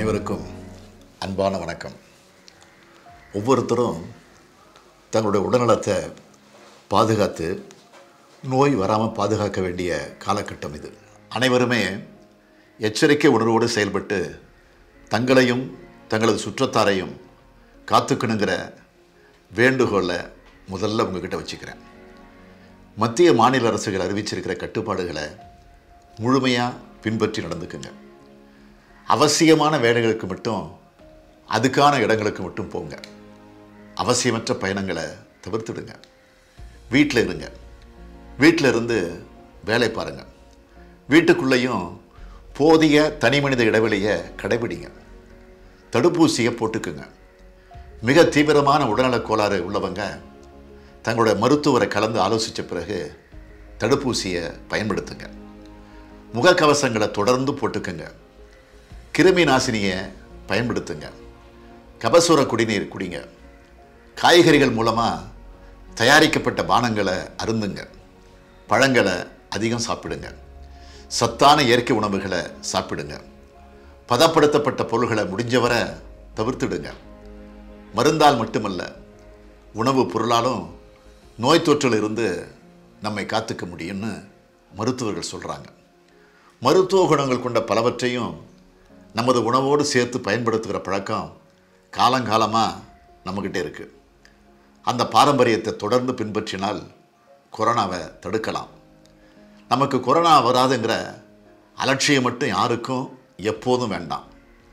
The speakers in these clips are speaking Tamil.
அனைவருக்கும் அன்பான வணக்கம் ஒவ்வொருத்தரும் தங்களுடைய உடல்நலத்தை பாதுகாத்து நோய் வராமல் பாதுகாக்க வேண்டிய காலகட்டம் இது அனைவருமே எச்சரிக்கை உணர்வோடு செயல்பட்டு தங்களையும் தங்களது சுற்றத்தாரையும் காத்துக்கணுங்கிற வேண்டுகோளை முதல்ல உங்ககிட்ட வச்சுக்கிறேன் மத்திய மாநில அரசுகள் அறிவிச்சிருக்கிற கட்டுப்பாடுகளை முழுமையாக பின்பற்றி நடந்துக்குங்க அவசியமான வேலைகளுக்கு மட்டும் அதுக்கான இடங்களுக்கு மட்டும் போங்க அவசியமற்ற பயணங்களை தவிர்த்துடுங்க வீட்டில் இருங்க வீட்டில் இருந்து வேலை பாருங்கள் வீட்டுக்குள்ளேயும் போதிய தனி மனித இடைவெளியை கடைபிடிங்க தடுப்பூசியை போட்டுக்குங்க மிக தீவிரமான உடல்நலக் கோளாறு உள்ளவங்க தங்களுடைய மருத்துவரை கலந்து ஆலோசித்த பிறகு தடுப்பூசியை பயன்படுத்துங்க முகக்கவசங்களை தொடர்ந்து போட்டுக்கங்க கிருமி நாசினியை பயன்படுத்துங்க கபசுர குடிநீர் குடிங்க காய்கறிகள் மூலமாக தயாரிக்கப்பட்ட பானங்களை அருந்துங்க பழங்களை அதிகம் சாப்பிடுங்க சத்தான இயற்கை உணவுகளை சாப்பிடுங்க பதப்படுத்தப்பட்ட பொருள்களை முடிஞ்சவரை தவிர்த்துடுங்க மருந்தால் மட்டுமல்ல உணவு பொருளாலும் நோய் தொற்றில் இருந்து நம்மை காத்துக்க முடியும்னு மருத்துவர்கள் சொல்கிறாங்க மருத்துவ குணங்கள் கொண்ட பலவற்றையும் நமது உணவோடு சேர்த்து பயன்படுத்துகிற பழக்கம் காலங்காலமாக நம்மக்கிட்ட இருக்குது அந்த பாரம்பரியத்தை தொடர்ந்து பின்பற்றினால் கொரோனாவை தடுக்கலாம் நமக்கு கொரோனா வராதுங்கிற அலட்சியம் மட்டும் யாருக்கும் எப்போதும் வேண்டாம்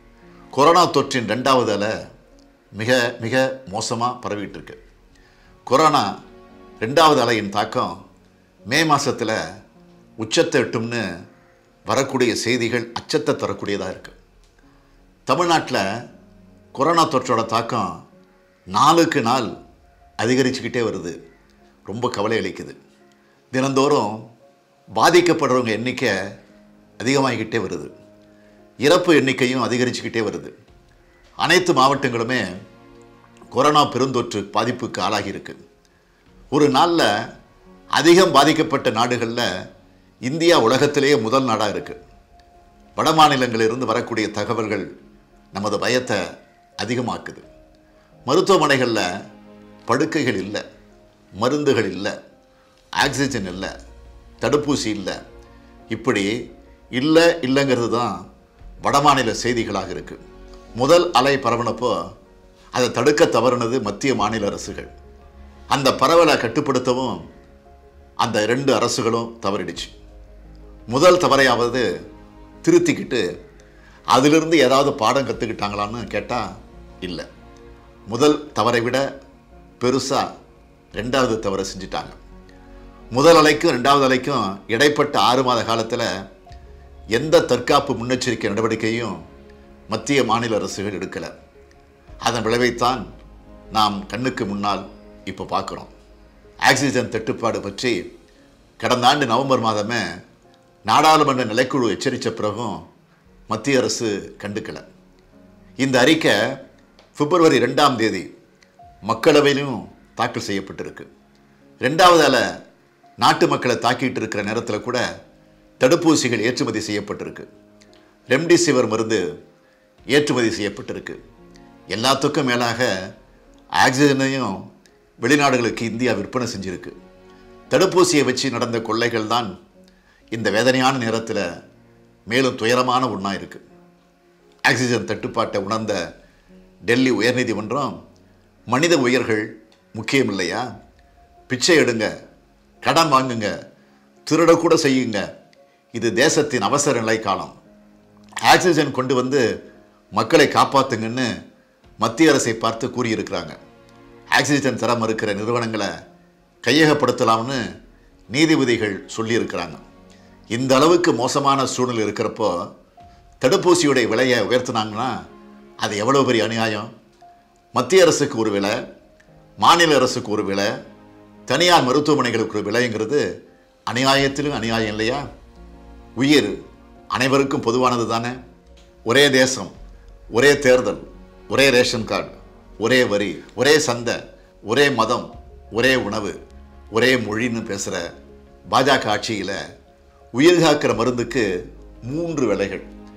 கொரோனா தொற்றின் ரெண்டாவது அலை மிக மிக மோசமாக பரவிட்டு இருக்கு கொரோனா ரெண்டாவது அலையின் தாக்கம் மே மாதத்தில் உச்சத்தை எட்டும்னு வரக்கூடிய செய்திகள் அச்சத்தை தரக்கூடியதாக இருக்குது தமிழ்நாட்டில் கொரோனா தொற்றோட தாக்கம் நாளுக்கு நாள் அதிகரிச்சுக்கிட்டே வருது ரொம்ப கவலை அளிக்குது தினந்தோறும் பாதிக்கப்படுறவங்க எண்ணிக்கை அதிகமாகிக்கிட்டே வருது இறப்பு எண்ணிக்கையும் அதிகரிச்சுக்கிட்டே வருது அனைத்து மாவட்டங்களுமே கொரோனா பெருந்தொற்று பாதிப்புக்கு ஆளாகி இருக்கு ஒரு நாளில் அதிகம் பாதிக்கப்பட்ட நாடுகளில் இந்தியா உலகத்திலேயே முதல் நாடாக இருக்குது வட மாநிலங்களிலிருந்து வரக்கூடிய தகவல்கள் நமது பயத்தை அதிகமாக்குது மருத்துவமனைகளில் படுக்கைகள் இல்லை மருந்துகள் இல்லை ஆக்சிஜன் இல்லை தடுப்பூசி இல்லை இப்படி இல்லை இல்லைங்கிறது தான் வடமாநில செய்திகளாக இருக்குது முதல் அலை பரவனப்போ அதை தடுக்க தவறுனது மத்திய மாநில அரசுகள் அந்த பரவலை கட்டுப்படுத்தவும் அந்த ரெண்டு அரசுகளும் தவறிடுச்சு முதல் தவறையாவது திருத்திக்கிட்டு அதிலிருந்து ஏதாவது பாடம் கற்றுக்கிட்டாங்களான்னு கேட்டால் இல்லை முதல் தவறை விட பெருசாக ரெண்டாவது தவறை செஞ்சிட்டாங்க முதல் அலைக்கும் ரெண்டாவது அலைக்கும் இடைப்பட்ட ஆறு மாத காலத்தில் எந்த தற்காப்பு முன்னெச்சரிக்கை நடவடிக்கையும் மத்திய மாநில அரசுகள் எடுக்கலை அதன் விளைவைத்தான் நாம் கண்ணுக்கு முன்னால் இப்போ பார்க்குறோம் ஆக்சிஜன் தட்டுப்பாடு பற்றி கடந்த ஆண்டு நவம்பர் மாதமே நாடாளுமன்ற நிலைக்குழு எச்சரித்த பிறகும் மத்திய அரசு கண்டுக்கலை இந்த அறிக்கை பிப்ரவரி ரெண்டாம் தேதி மக்களவையிலும் தாக்கல் செய்யப்பட்டிருக்கு ரெண்டாவதால் நாட்டு மக்களை தாக்கிட்டு இருக்கிற நேரத்தில் கூட தடுப்பூசிகள் ஏற்றுமதி செய்யப்பட்டிருக்கு ரெம்டிசிவர் மருந்து ஏற்றுமதி செய்யப்பட்டிருக்கு எல்லாத்துக்கும் மேலாக ஆக்சிஜனையும் வெளிநாடுகளுக்கு இந்தியா விற்பனை செஞ்சிருக்கு தடுப்பூசியை வச்சு நடந்த கொள்ளைகள் தான் இந்த வேதனையான நேரத்தில் மேலும் துயரமான ஒன்றா இருக்குது ஆக்சிஜன் தட்டுப்பாட்டை உணர்ந்த டெல்லி உயர்நீதிமன்றம் மனித உயிர்கள் முக்கியம் இல்லையா பிச்சை எடுங்க கடன் வாங்குங்க திருடக்கூட செய்யுங்க இது தேசத்தின் அவசர நிலை காலம் ஆக்சிஜன் கொண்டு வந்து மக்களை காப்பாற்றுங்கன்னு மத்திய அரசை பார்த்து கூறியிருக்கிறாங்க ஆக்சிஜன் தர மறுக்கிற நிறுவனங்களை கையகப்படுத்தலாம்னு நீதிபதிகள் சொல்லியிருக்கிறாங்க இந்த அளவுக்கு மோசமான சூழ்நிலை இருக்கிறப்போ தடுப்பூசியுடைய விலையை உயர்த்தினாங்கன்னா அது எவ்வளோ பெரிய அநியாயம் மத்திய அரசுக்கு ஒரு விலை மாநில அரசுக்கு ஒரு விலை தனியார் மருத்துவமனைகளுக்கு ஒரு விலைங்கிறது அநியாயத்திலும் அநியாயம் இல்லையா உயிர் அனைவருக்கும் பொதுவானது தானே ஒரே தேசம் ஒரே தேர்தல் ஒரே ரேஷன் கார்டு ஒரே வரி ஒரே சந்தை ஒரே மதம் ஒரே உணவு ஒரே மொழின்னு பேசுகிற பாஜக ஆட்சியில் உயிர் காக்கிற மருந்துக்கு மூன்று விலைகள்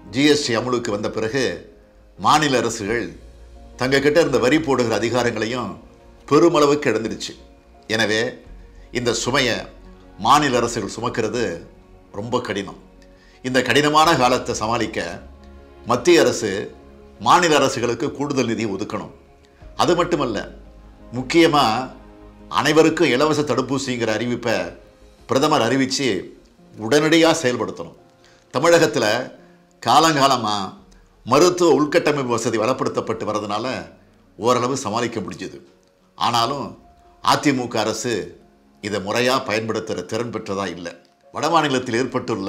ஜிஎஸ்டி அமலுக்கு வந்த பிறகு மாநில அரசுகள் தங்கக்கிட்ட இருந்த வரி போடுகிற அதிகாரங்களையும் பெருமளவுக்கு இழந்துடுச்சு எனவே இந்த சுமையை மாநில அரசுகள் சுமக்கிறது ரொம்ப கடினம் இந்த கடினமான காலத்தை சமாளிக்க மத்திய அரசு மாநில அரசுகளுக்கு கூடுதல் நிதி ஒதுக்கணும் அது மட்டுமல்ல முக்கியமாக அனைவருக்கும் இலவச தடுப்பூசிங்கிற அறிவிப்பை பிரதமர் அறிவித்து உடனடியாக செயல்படுத்தணும் தமிழகத்தில் காலங்காலமாக மருத்துவ உள்கட்டமைப்பு வசதி வளப்படுத்தப்பட்டு வரதுனால ஓரளவு சமாளிக்க முடிஞ்சுது ஆனாலும் அதிமுக அரசு இதை முறையாக பயன்படுத்துகிற திறன் பெற்றதா இல்லை வட மாநிலத்தில் ஏற்பட்டுள்ள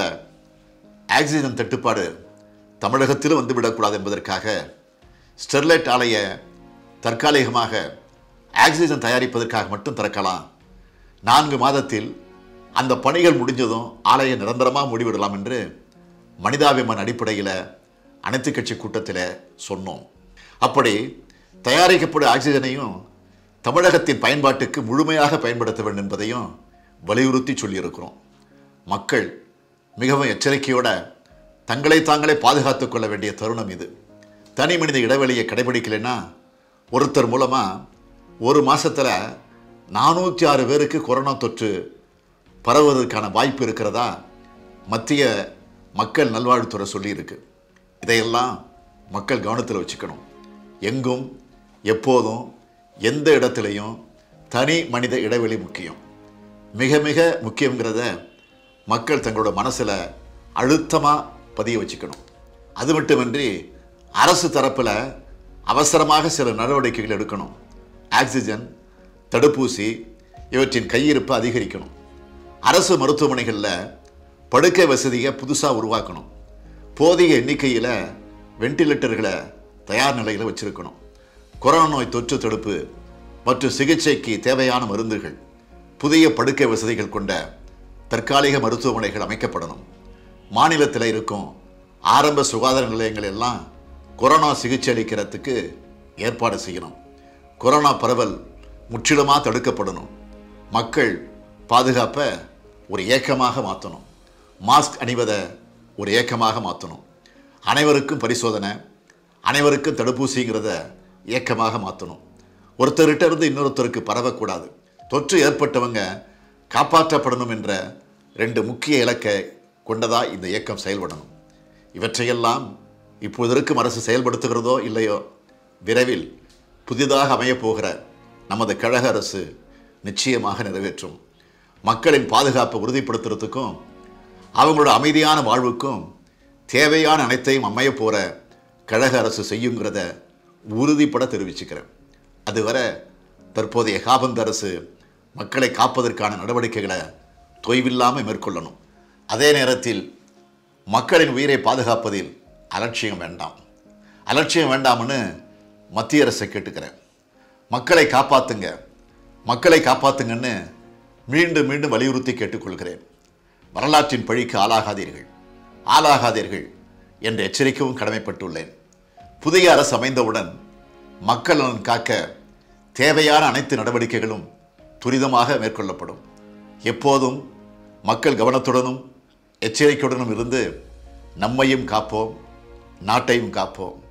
ஆக்சிஜன் தட்டுப்பாடு தமிழகத்திலும் வந்துவிடக்கூடாது என்பதற்காக ஸ்டெர்லைட் ஆலையை தற்காலிகமாக ஆக்சிஜன் தயாரிப்பதற்காக மட்டும் திறக்கலாம் நான்கு மாதத்தில் அந்த பணிகள் முடிஞ்சதும் ஆலையை நிரந்தரமாக முடிவிடலாம் என்று மனிதாபிமான அடிப்படையில் அனைத்து கட்சி கூட்டத்தில் சொன்னோம் அப்படி தயாரிக்கப்படும் ஆக்சிஜனையும் தமிழகத்தின் பயன்பாட்டுக்கு முழுமையாக பயன்படுத்த வேண்டும் என்பதையும் வலியுறுத்தி சொல்லியிருக்கிறோம் மக்கள் மிகவும் எச்சரிக்கையோட தங்களை தாங்களே பாதுகாத்துக் கொள்ள வேண்டிய தருணம் இது தனி மனித இடைவெளியை கடைபிடிக்கலைன்னா ஒருத்தர் மூலமாக ஒரு மாசத்துல நானூற்றி ஆறு பேருக்கு கொரோனா தொற்று பரவுவதற்கான வாய்ப்பு இருக்கிறதா மத்திய மக்கள் நல்வாழ்வுத்துறை சொல்லியிருக்கு இதையெல்லாம் மக்கள் கவனத்தில் வச்சுக்கணும் எங்கும் எப்போதும் எந்த இடத்துலையும் தனி மனித இடைவெளி முக்கியம் மிக மிக முக்கியங்கிறத மக்கள் தங்களோட மனசில் அழுத்தமாக பதிய வச்சுக்கணும் அது மட்டுமின்றி அரசு தரப்பில் அவசரமாக சில நடவடிக்கைகள் எடுக்கணும் ஆக்சிஜன் தடுப்பூசி இவற்றின் கையிருப்பை அதிகரிக்கணும் அரசு மருத்துவமனைகளில் படுக்கை வசதியை புதுசாக உருவாக்கணும் போதிய எண்ணிக்கையில் வெண்டிலேட்டர்களை தயார் நிலையில் வச்சிருக்கணும் கொரோனா நோய் தொற்று தடுப்பு மற்றும் சிகிச்சைக்கு தேவையான மருந்துகள் புதிய படுக்கை வசதிகள் கொண்ட தற்காலிக மருத்துவமனைகள் அமைக்கப்படணும் மாநிலத்தில் இருக்கும் ஆரம்ப சுகாதார நிலையங்கள் எல்லாம் கொரோனா சிகிச்சை அளிக்கிறதுக்கு ஏற்பாடு செய்யணும் கொரோனா பரவல் முற்றிலுமாக தடுக்கப்படணும் மக்கள் பாதுகாப்பை ஒரு ஏக்கமாக மாற்றணும் மாஸ்க் அணிவதை ஒரு ஏக்கமாக மாற்றணும் அனைவருக்கும் பரிசோதனை அனைவருக்கும் தடுப்பூசிங்கிறத ஏக்கமாக மாற்றணும் ஒருத்தர்கிட்ட இருந்து இன்னொருத்தருக்கு பரவக்கூடாது தொற்று ஏற்பட்டவங்க காப்பாற்றப்படணும் என்ற ரெண்டு முக்கிய இலக்கை கொண்டதா இந்த இயக்கம் செயல்படணும் இவற்றையெல்லாம் இப்போது இருக்கும் அரசு செயல்படுத்துகிறதோ இல்லையோ விரைவில் புதிதாக அமையப் போகிற நமது கழக அரசு நிச்சயமாக நிறைவேற்றும் மக்களின் பாதுகாப்பை உறுதிப்படுத்துறதுக்கும் அவங்களோட அமைதியான வாழ்வுக்கும் தேவையான அனைத்தையும் அமைய போகிற கழக அரசு செய்யுங்கிறத உறுதிப்பட தெரிவிச்சுக்கிறேன் அதுவரை தற்போதைய காபந்து அரசு மக்களை காப்பதற்கான நடவடிக்கைகளை தொய்வில்லாமல் மேற்கொள்ளணும் அதே நேரத்தில் மக்களின் உயிரை பாதுகாப்பதில் அலட்சியம் வேண்டாம் அலட்சியம் வேண்டாம்னு மத்திய அரசை கேட்டுக்கிறேன் மக்களை காப்பாத்துங்க மக்களை காப்பாத்துங்கன்னு மீண்டும் மீண்டும் வலியுறுத்தி கேட்டுக்கொள்கிறேன் வரலாற்றின் பழிக்கு ஆளாகாதீர்கள் ஆளாகாதீர்கள் என்று எச்சரிக்கவும் கடமைப்பட்டுள்ளேன் புதிய அரசு அமைந்தவுடன் மக்கள் நலன் காக்க தேவையான அனைத்து நடவடிக்கைகளும் துரிதமாக மேற்கொள்ளப்படும் எப்போதும் மக்கள் கவனத்துடனும் எச்சரிக்கையுடனும் இருந்து நம்மையும் காப்போம் நாட்டையும் காப்போம்